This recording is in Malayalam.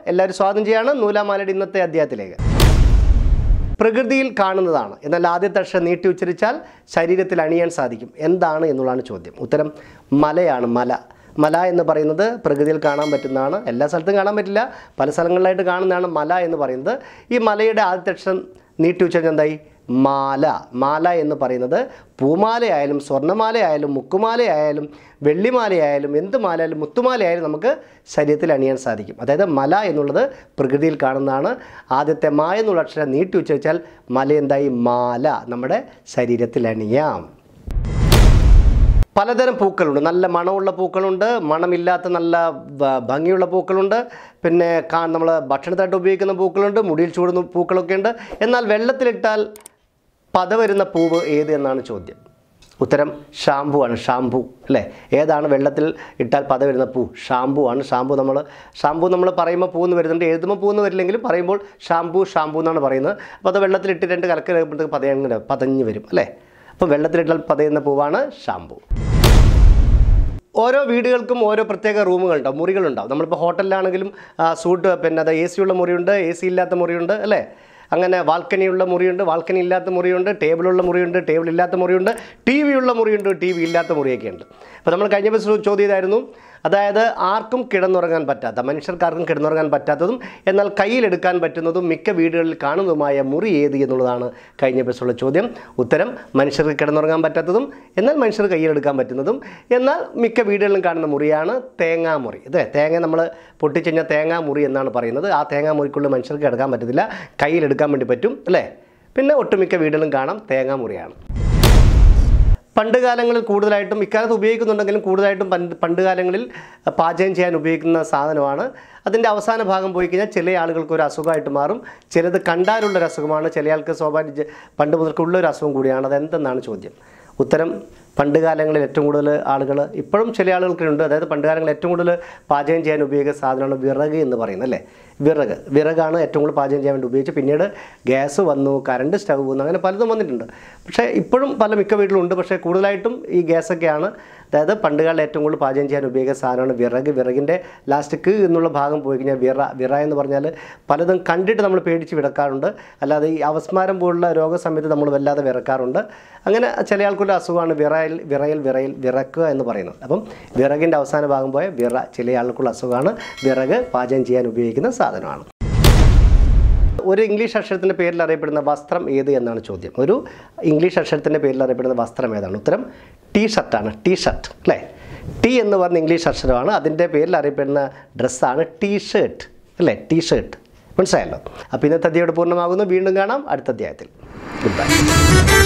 എല്ലാവരും സ്വാഗതം ചെയ്യാണ് നൂലാമാലയുടെ ഇന്നത്തെ അധ്യായത്തിലേക്ക് പ്രകൃതിയിൽ കാണുന്നതാണ് എന്നാൽ ആദ്യത്തെ അക്ഷരം നീട്ടി ഉച്ചരിച്ചാൽ ശരീരത്തിൽ അണിയാൻ സാധിക്കും എന്താണ് എന്നുള്ളതാണ് ചോദ്യം ഉത്തരം മലയാണ് മല മല എന്ന് പറയുന്നത് പ്രകൃതിയിൽ കാണാൻ പറ്റുന്നതാണ് എല്ലാ സ്ഥലത്തും കാണാൻ പറ്റില്ല പല സ്ഥലങ്ങളിലായിട്ട് കാണുന്നതാണ് മല എന്ന് പറയുന്നത് ഈ മലയുടെ ആദ്യത്തെ അക്ഷരം നീട്ടി ഉച്ചരിച്ചാൽ എന്തായി മാല മാല എന്ന് പറയുന്നത് പൂമാലയായാലും സ്വർണ്ണമാലയായാലും മുക്കുമാലയായാലും വെള്ളിമാലയായാലും എന്ത് മാലയായാലും മുത്തുമാലയായാലും നമുക്ക് ശരീരത്തിൽ അണിയാൻ സാധിക്കും അതായത് മല എന്നുള്ളത് പ്രകൃതിയിൽ കാണുന്നതാണ് ആദ്യത്തെ മാ എന്നുള്ള അക്ഷരം നീട്ടി ഉച്ചരിച്ചാൽ മല എന്തായി മാല നമ്മുടെ ശരീരത്തിൽ അണിയാം പലതരം പൂക്കളുണ്ട് നല്ല മണമുള്ള പൂക്കളുണ്ട് മണമില്ലാത്ത നല്ല ഭ- ഭംഗിയുള്ള പൂക്കളുണ്ട് പിന്നെ കാ നമ്മൾ ഭക്ഷണത്തായിട്ട് ഉപയോഗിക്കുന്ന പൂക്കളുണ്ട് മുടിയിൽ ചൂടുന്ന പൂക്കളൊക്കെ ഉണ്ട് എന്നാൽ വെള്ളത്തിലിട്ടാൽ പത വരുന്ന പൂവ് ഏത് എന്നാണ് ചോദ്യം ഉത്തരം ഷാംപൂ ആണ് ഷാംപൂ അല്ലേ ഏതാണ് വെള്ളത്തിൽ ഇട്ടാൽ പത വരുന്ന പൂ ഷാംപൂ ആണ് ഷാംപൂ നമ്മൾ ഷാംപൂ നമ്മൾ പറയുമ്പോൾ പൂന്ന് വരുന്നുണ്ട് എഴുതുമ്പോൾ പൂന്ന് വരില്ലെങ്കിലും പറയുമ്പോൾ ഷാംപൂ ഷാംപൂ എന്നാണ് പറയുന്നത് അപ്പോൾ അത് വെള്ളത്തിലിട്ട് രണ്ട് കലക്ക് കഴിയുമ്പോഴത്തേക്ക് പതയങ്ങനെ പതഞ്ഞ് വരും അല്ലേ അപ്പോൾ വെള്ളത്തിലിട്ടാൽ പതയുന്ന പൂവാണ് ഷാംപൂ ഓരോ വീടുകൾക്കും ഓരോ പ്രത്യേക റൂമുകളുണ്ടാവും മുറികളുണ്ടാവും നമ്മളിപ്പോൾ ഹോട്ടലിലാണെങ്കിലും ആ, സൂട്ട് പിന്നെ അത് എ സിയുള്ള മുറിയുണ്ട് എ സി ഇല്ലാത്ത മുറിയുണ്ട് അല്ലേ അങ്ങനെ വാൽക്കണിയുള്ള മുറിയുണ്ട് വാൽക്കണി ഇല്ലാത്ത മുറിയുണ്ട് ടേബിളുള്ള മുറിയുണ്ട് ടേബിൾ ഇല്ലാത്ത മുറിയുണ്ട് ടി വി ഉള്ള മുറിയുണ്ട് ടി വി ഇല്ലാത്ത മുറിയൊക്കെ ഉണ്ട് അപ്പോൾ നമ്മൾ കഴിഞ്ഞ ദിവസം ചോദ്യം ഇതായിരുന്നു അതായത് ആർക്കും കിടന്നുറങ്ങാൻ പറ്റാത്ത മനുഷ്യർക്കാർക്കും കിടന്നുറങ്ങാൻ പറ്റാത്തതും എന്നാൽ കയ്യിലെടുക്കാൻ പറ്റുന്നതും മിക്ക വീടുകളിൽ കാണുന്നതുമായ മുറി ഏത് എന്നുള്ളതാണ് കഴിഞ്ഞ ദിവസമുള്ള ചോദ്യം ഉത്തരം മനുഷ്യർക്ക് കിടന്നുറങ്ങാൻ പറ്റാത്തതും എന്നാൽ മനുഷ്യർ കയ്യിലെടുക്കാൻ പറ്റുന്നതും എന്നാൽ മിക്ക വീടുകളിലും കാണുന്ന മുറിയാണ് തേങ്ങാമുറി അതെ തേങ്ങ നമ്മൾ പൊട്ടിച്ചെഞ്ഞാൽ തേങ്ങാമുറി എന്നാണ് പറയുന്നത് ആ തേങ്ങാമുറിക്കുള്ളിൽ മനുഷ്യർക്ക് കിടക്കാൻ പറ്റത്തില്ല കയ്യിലെടുക്കാൻ വേണ്ടി പറ്റും അല്ലേ പിന്നെ ഒട്ടുമിക്ക വീടുകളിലും കാണാം തേങ്ങാമുറിയാണ് പണ്ട് കാലങ്ങളിൽ കൂടുതലായിട്ടും ഇക്കാലത്ത് ഉപയോഗിക്കുന്നുണ്ടെങ്കിലും കൂടുതലായിട്ടും പണ്ട് പണ്ട് കാലങ്ങളിൽ പാചകം ചെയ്യാൻ ഉപയോഗിക്കുന്ന സാധനമാണ് അതിൻ്റെ അവസാന ഭാഗം പോയി കഴിഞ്ഞാൽ ചില ആളുകൾക്ക് ഒരു അസുഖമായിട്ട് മാറും ചിലത് കണ്ടാലുള്ളൊരു അസുഖമാണ് ചില ആൾക്ക് സ്വാഭാവിക പണ്ട് മുതൽക്കുള്ള ഒരു അസുഖം കൂടിയാണ് അതെന്തെന്നാണ് ചോദ്യം ഉത്തരം പണ്ട് കാലങ്ങളിൽ ഏറ്റവും കൂടുതൽ ആളുകൾ ഇപ്പോഴും ചില ആളുകൾക്കുണ്ട് അതായത് പണ്ട് കാലങ്ങളിൽ ഏറ്റവും കൂടുതൽ പാചകം ചെയ്യാൻ ഉപയോഗിക്കുന്ന സാധനമാണ് വിറക് എന്ന് പറയുന്നത് അല്ലേ വിറക് വിറകാണ് ഏറ്റവും കൂടുതൽ പാചകം ചെയ്യാൻ വേണ്ടി ഉപയോഗിച്ച് പിന്നീട് ഗ്യാസ് വന്നു കറണ്ട് സ്റ്റവ് വന്നു അങ്ങനെ പലതും വന്നിട്ടുണ്ട് പക്ഷേ ഇപ്പോഴും പല മിക്ക വീട്ടിലുണ്ട് പക്ഷേ കൂടുതലായിട്ടും ഈ ഗ്യാസൊക്കെയാണ് അതായത് പണ്ട് കാലത്ത് ഏറ്റവും കൂടുതൽ പാചകം ചെയ്യാൻ ഉപയോഗിക്കുന്ന സാധനമാണ് വിറക് വിറകിൻ്റെ ലാസ്റ്റ് ക് എന്നുള്ള ഭാഗം പോയി കഴിഞ്ഞാൽ വിറ വിറ എന്ന് പറഞ്ഞാൽ പലതും കണ്ടിട്ട് നമ്മൾ പേടിച്ച് വിടക്കാറുണ്ട് അല്ലാതെ ഈ അവസ്മാരം പോലുള്ള രോഗസമയത്ത് നമ്മൾ വല്ലാതെ വിറക്കാറുണ്ട് അങ്ങനെ ചില ആൾക്കൊരു അസുഖമാണ് വിറയൽ വിറയൽ വിറയൽ വിറക്കുക എന്ന് പറയുന്നത് അപ്പം വിറകിൻ്റെ അവസാന ഭാഗം പോയ വിറ ചില ആൾക്കുള്ള അസുഖമാണ് വിറക് പാചകം ചെയ്യാൻ ഉപയോഗിക്കുന്ന സാധനമാണ് ഒരു ഇംഗ്ലീഷ് അക്ഷരത്തിൻ്റെ പേരിൽ അറിയപ്പെടുന്ന വസ്ത്രം ഏത് എന്നാണ് ചോദ്യം ഒരു ഇംഗ്ലീഷ് അക്ഷരത്തിൻ്റെ പേരിൽ അറിയപ്പെടുന്ന വസ്ത്രം ഏതാണ് ഉത്തരം ടീ ഷർട്ടാണ് ടീ ഷർട്ട് അല്ലേ ടി എന്ന് പറഞ്ഞ ഇംഗ്ലീഷ് അക്ഷരമാണ് അതിൻ്റെ പേരിൽ അറിയപ്പെടുന്ന ഡ്രസ്സാണ് ടീ ഷർട്ട് അല്ലേ ടീ ഷർട്ട് മനസ്സിലായല്ലോ അപ്പോൾ ഇന്നത്തെ അധ്യായം ഇവിടെ പൂർണ്ണമാകുന്നു വീണ്ടും കാണാം അടുത്ത അധ്യായത്തിൽ ഗുഡ് ബൈ